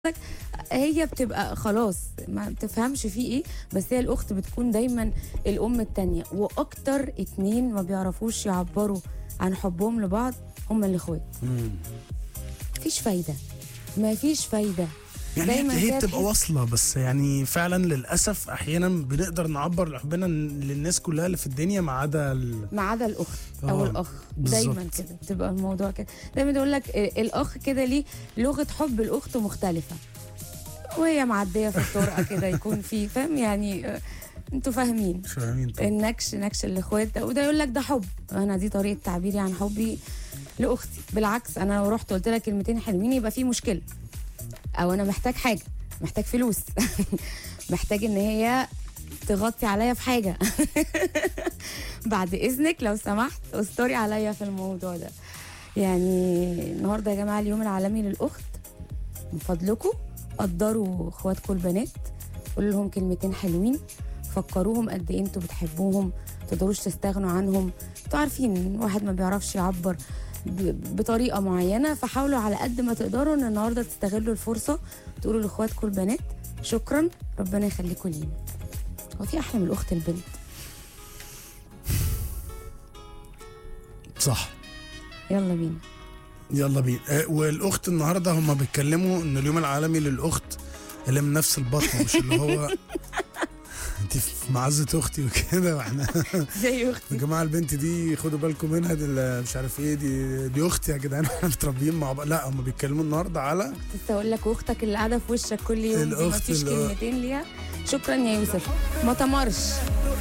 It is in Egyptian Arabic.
هي بتبقى خلاص ما بتفهمش فيه ايه بس هي الاخت بتكون دايما الام التانية واكتر اتنين ما بيعرفوش يعبروا عن حبهم لبعض هما الاخوات مفيش فايده مفيش فايده يعني دايما هي كده بتبقى تحس- واصله بس يعني فعلا للاسف احيانا بنقدر نعبر حبنا للناس كلها اللي في الدنيا ما عدا ال... ما عدا الاخت او آه، الاخ بالظبط. دايما كده بتبقى الموضوع كده دايما يقول لك الاخ كده ليه لغه حب الاخت مختلفه وهي معديه في الطرقه كده يكون في فاهم يعني آه، انتوا فاهمين مش فاهمين طبعا. النكش نكش الاخوات ده وده يقول لك ده حب انا دي طريقه تعبيري عن حبي لاختي بالعكس انا لو رحت قلت لها كلمتين حلوين يبقى في مشكله او انا محتاج حاجه محتاج فلوس محتاج ان هي تغطي عليا في حاجه بعد اذنك لو سمحت استوري عليا في الموضوع ده يعني النهارده يا جماعه اليوم العالمي للاخت من فضلكم قدروا اخواتكم البنات قولوا لهم كلمتين حلوين فكروهم قد ايه انتوا بتحبوهم تقدروش تستغنوا عنهم انتوا عارفين إن الواحد ما بيعرفش يعبر ب- بطريقه معينه فحاولوا على قد ما تقدروا ان النهارده تستغلوا الفرصه تقولوا لاخواتكم البنات شكرا ربنا يخليكم لينا هو في احلى من الاخت البنت صح يلا بينا يلا بينا آه، والاخت النهارده هم بيتكلموا ان اليوم العالمي للاخت اللي من نفس البطن مش اللي هو انت في معزه اختي وكده واحنا زي يا اختي جماعه البنت دي خدوا بالكم منها دي اللي مش عارف ايه دي دي اختي يا جدعان احنا متربيين مع بعض لا هم بيتكلموا النهارده على لسه اقول لك واختك اللي قاعده في وشك كل يوم دي الأخت مفيش اللي هو- كلمتين ليها شكرا يا يوسف ما تمرش